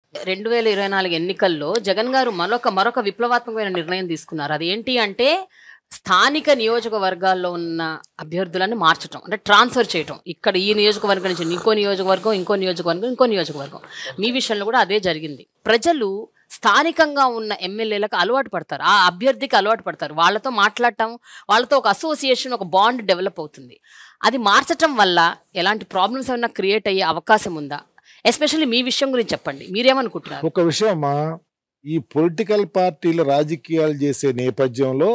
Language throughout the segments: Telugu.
రెండు వేల ఇరవై నాలుగు ఎన్నికల్లో జగన్ గారు మరొక మరొక విప్లవాత్మకమైన నిర్ణయం తీసుకున్నారు అది ఏంటి అంటే స్థానిక నియోజకవర్గాల్లో ఉన్న అభ్యర్థులను మార్చటం అంటే ట్రాన్స్ఫర్ చేయటం ఇక్కడ ఈ నియోజకవర్గం నుంచి ఇంకో నియోజకవర్గం ఇంకో నియోజకవర్గం ఇంకో నియోజకవర్గం మీ విషయంలో కూడా అదే జరిగింది ప్రజలు స్థానికంగా ఉన్న ఎమ్మెల్యేలకు అలవాటు పడతారు ఆ అభ్యర్థికి అలవాటు పడతారు వాళ్ళతో మాట్లాడటం వాళ్ళతో ఒక అసోసియేషన్ ఒక బాండ్ డెవలప్ అవుతుంది అది మార్చటం వల్ల ఎలాంటి ప్రాబ్లమ్స్ ఏమైనా క్రియేట్ అయ్యే అవకాశం ఉందా ఎస్పెషల్లీ మీ విషయం గురించి చెప్పండి మీరేమనుకుంటున్నారు ఒక విషయం అమ్మా ఈ పొలిటికల్ పార్టీల రాజకీయాలు చేసే నేపథ్యంలో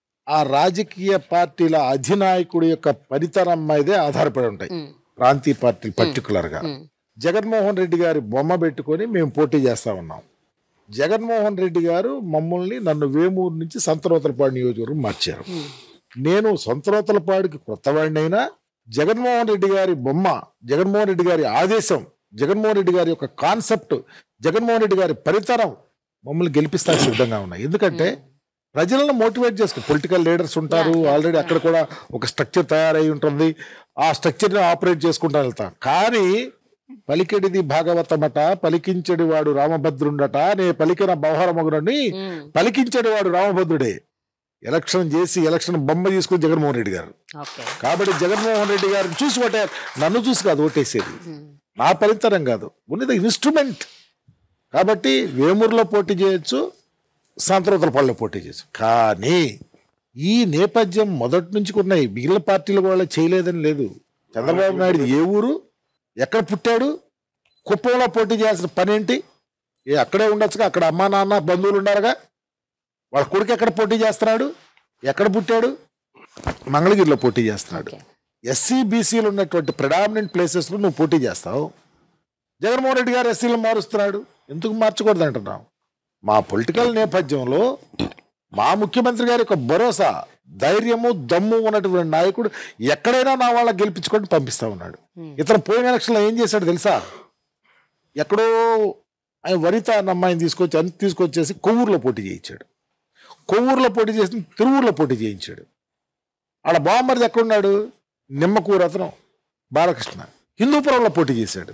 ఆ రాజకీయ పార్టీల అధినాయకుడి యొక్క పనితనం మీదే ఆధారపడి ఉంటాయి ఉమ్, ప్రాంతీయ పార్టీలు పర్టికులర్ గా ఉమ్, జగన్మోహన్ రెడ్డి గారి బొమ్మ పెట్టుకొని మేము పోటీ చేస్తా ఉన్నాం జగన్మోహన్ రెడ్డి గారు మమ్మల్ని నన్ను వేమూరు నుంచి సంతరోతలపాడు నియోజకవర్గం మార్చారు ఉమ్, నేను సొంతరోతలపాడుకి కొత్తవాడినైనా జగన్మోహన్ రెడ్డి గారి బొమ్మ జగన్మోహన్ రెడ్డి గారి ఆదేశం జగన్మోహన్ రెడ్డి గారి యొక్క కాన్సెప్ట్ జగన్మోహన్ రెడ్డి గారి పరితరం మమ్మల్ని గెలిపిస్తానికి సిద్ధంగా ఉన్నాయి ఎందుకంటే ప్రజలను మోటివేట్ చేసుకో పొలిటికల్ లీడర్స్ ఉంటారు Yeah, yeah, ఆల్రెడీ అక్కడ కూడా ఒక స్ట్రక్చర్ తయారై ఉంటుంది ఆ స్ట్రక్చర్ని ఆపరేట్ చేసుకుంటా వెళ్తాం కానీ పలికెడిది భాగవతమట పలికించడి వాడు రామభద్రుండట నే పలికిన బౌహరమగునని ఉమ్, పలికించడి వాడు రామభద్రుడే ఎలక్షన్ చేసి ఎలక్షన్ బొమ్మ తీసుకుని జగన్మోహన్ రెడ్డి గారు ఓకే కాబట్టి జగన్మోహన్ రెడ్డి గారిని చూసి ఓటే నన్ను చూసి కాదు ఓటేసేది ఉమ్, నా ఫలితరం కాదు ఉన్నది ఇన్స్ట్రుమెంట్ కాబట్టి వేమూరులో పోటీ చేయొచ్చు సాంతరోతల పళ్ళలో పోటీ చేయొచ్చు కానీ ఈ నేపథ్యం మొదటి నుంచి ఉన్నాయి మిగిలిన పార్టీలు కూడా చేయలేదని లేదు చంద్రబాబు నాయుడు ఏ ఊరు ఎక్కడ పుట్టాడు కుప్పంలో పోటీ చేయాల్సిన పని ఏంటి ఏ అక్కడే ఉండొచ్చుగా అక్కడ అమ్మా నాన్న బంధువులు ఉన్నారుగా వాళ్ళ కొడుకు ఎక్కడ పోటీ చేస్తున్నాడు ఎక్కడ పుట్టాడు మంగళగిరిలో పోటీ చేస్తున్నాడు ఓకే ఎస్సీ బీసీలు ఉన్నటువంటి ప్రిడామినెంట్ ప్లేసెస్లో నువ్వు పోటీ చేస్తావు జగన్మోహన్ రెడ్డి గారు ఎస్సీలు మారుస్తున్నాడు ఎందుకు మార్చకూడదు అంటున్నావు మా పొలిటికల్ నేపథ్యంలో మా ముఖ్యమంత్రి గారి యొక్క భరోసా ధైర్యము దమ్ము ఉన్నటువంటి నాయకుడు ఎక్కడైనా నా వాళ్ళ గెలిపించుకొని పంపిస్తా ఉన్నాడు ఉమ్, ఇతను పోయిన ఎలక్షన్లో ఏం చేశాడు తెలుసా ఎక్కడో ఆయన వనిత అన్న అమ్మాయిని తీసుకొచ్చి అని తీసుకొచ్చేసి కొవ్వూరులో పోటీ చేయించాడు కొవ్వూరులో పోటీ చేసి తిరువూరులో పోటీ చేయించాడు ఆడ బామ్మరిది ఎక్కడున్నాడు నిమ్మకూరు అతను బాలకృష్ణ హిందూపురంలో పోటీ చేశాడు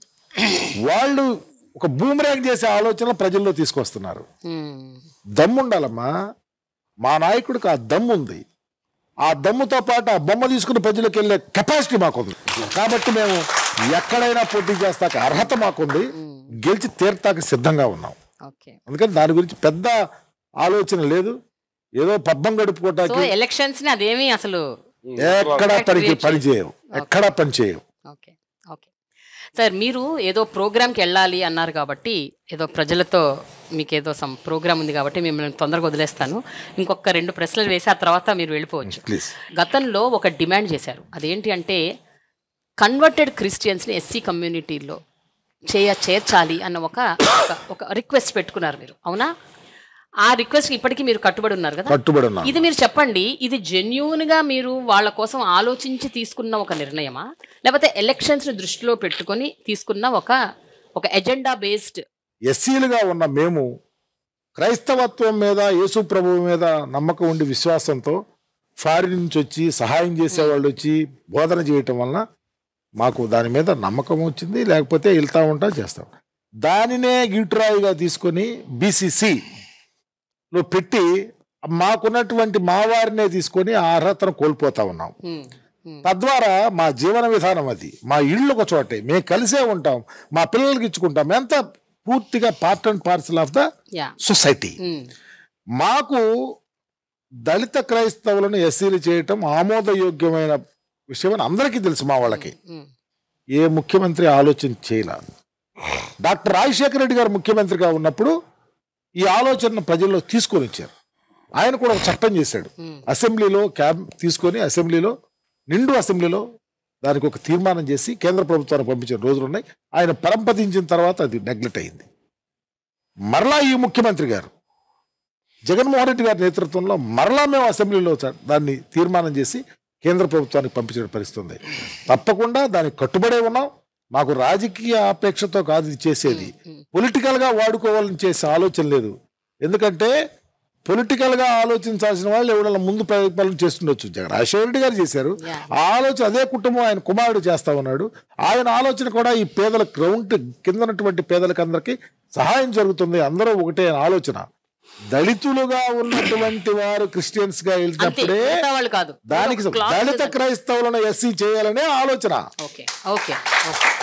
వాళ్ళు ఒక బూమరాంగ్ చేసే ఆలోచన ప్రజల్లో తీసుకొస్తున్నారు ఉమ్, దమ్ము ఉండాలమ్మా మా నాయకుడికి ఆ దమ్ము ఉంది ఆ దమ్ముతో పాటు ఆ బొమ్మ తీసుకుని ప్రజలకు వెళ్ళే కెపాసిటీ మాకుంది కాబట్టి మేము ఎక్కడైనా పోటీ చేస్తాక అర్హత మాకుంది గెలిచి తీర్తాక సిద్ధంగా ఉన్నాం ఓకే అందుకని దాని గురించి పెద్ద ఆలోచన లేదు ఏదో పబ్బం సో గడుపుకోవటానికి ఎలక్షన్స్ ని అదేమీ అసలు ఎక్కడ పనికి పని చేయవు ఎక్కడా పని చేయవు ఓకే ఓకే సార్ మీరు ఏదో ప్రోగ్రామ్కి వెళ్ళాలి అన్నారు కాబట్టి ఏదో ప్రజలతో మీకు ఏదో సమ్ ప్రోగ్రామ్ ఉంది కాబట్టి మిమ్మల్ని తొందరగా వదిలేస్తాను ఇంకొక రెండు ప్రశ్నలు వేసి ఆ తర్వాత మీరు వెళ్ళిపోవచ్చు ప్లీజ్ గతంలో ఒక డిమాండ్ చేశారు అదేంటి అంటే కన్వర్టెడ్ క్రిస్టియన్స్ని ఎస్సీ కమ్యూనిటీలో చేయ చేర్చాలి అన్న ఒక ఒక- ఒక రిక్వెస్ట్ పెట్టుకున్నారు మీరు అవునా ఆ రిక్వెస్ట్ ఇప్పటికీ మీరు కట్టుబడి ఉన్నారు కదా కట్టుబడి ఉన్నాం ఇది మీరు చెప్పండి ఇది జెన్యున్ గా మీరు వాళ్ళ కోసం ఆలోచించి తీసుకున్న ఒక నిర్ణయమా లేకపోతే ఎలక్షన్స్ ని దృష్టిలో పెట్టుకొని తీసుకున్న ఒక ఒక ఎజెండా బేస్డ్ ఎస్సీలుగా ఉన్న మేము క్రైస్తవత్వం మీద యేసు ప్రభువు మీద నమ్మకం ఉండి విశ్వాసంతో ఫారిన్ నుంచి వచ్చి సహాయం చేసే వాళ్ళు వచ్చి బోధన చేయటం వలన మాకు దాని మీద నమ్మకం వచ్చింది లేకపోతే వెళ్తా ఉంటా చేస్తాం దానినే గిట్రాయిగా తీసుకొని బీసీసీ లో పెట్టి మాకున్నటువంటి మా వారినే తీసుకొని ఆ అర్హతను కోల్పోతా ఉన్నాం తద్వారా మా జీవన విధానం అది మా ఇళ్ళు ఒక చోటే మేము కలిసే ఉంటాం మా పిల్లలకి ఇచ్చుకుంటాం ఎంత పూర్తిగా part and parcel of the యా సొసైటీ మాకు దళిత క్రైస్తవులను ఎస్సీలు చేయటం ఆమోదయోగ్యమైన విషయం అని అందరికీ తెలుసు మా వాళ్ళకి ఏ ముఖ్యమంత్రి ఆలోచన చేయలే డాక్టర్ రాజశేఖర రెడ్డి గారు ముఖ్యమంత్రిగా ఉన్నప్పుడు ఈ ఆలోచనను ప్రజల్లో తీసుకొని వచ్చారు ఆయన కూడా ఒక చట్టం చేశాడు అసెంబ్లీలో క్యాబ్ తీసుకొని అసెంబ్లీలో నిండు అసెంబ్లీలో దానికి ఒక తీర్మానం చేసి కేంద్ర ప్రభుత్వానికి పంపించిన రోజులు ఉన్నాయి ఆయన పరంపదించిన తర్వాత అది నెగ్లెక్ట్ అయింది మరలా ఈ ముఖ్యమంత్రి గారు జగన్మోహన్ రెడ్డి గారి నేతృత్వంలో మరలా మేము అసెంబ్లీలో చ- దాన్ని తీర్మానం చేసి కేంద్ర ప్రభుత్వానికి పంపించిన పరిస్థితి ఉంది తప్పకుండా దానికి కట్టుబడే ఉన్నాం మాకు రాజకీయ ఆపేక్షతో కాదు ఇది చేసేది పొలిటికల్ గా వాడుకోవాలని చేసే ఆలోచన లేదు ఎందుకంటే పొలిటికల్ గా ఆలోచించాల్సిన వాళ్ళు ఎవరైనా ముందు పరిపాలన చేస్తుండొచ్చు జగన్ రాజశేఖర రెడ్డి గారు చేశారు Yeah. ఆ ఆలోచన అదే కుటుంబం ఆయన కుమారుడు చేస్తా ఉన్నాడు ఆయన ఆలోచన కూడా ఈ పేదల గ్రౌండ్ కింద ఉన్నటువంటి పేదలకు అందరికీ సహాయం జరుగుతుంది అందరూ ఒకటే అనే ఆలోచన దళితులుగా ఉన్నటువంటి వారు క్రిస్టియన్స్ గా అంతే వెళ్తున్నప్పుడే మిగతా వాళ్ళు కాదు దానికి ఒక clause దళిత లేదండి. క్రైస్తవులను ఎస్సీ చేయాలనే ఆలోచన ఓకే ఓకే ఓకే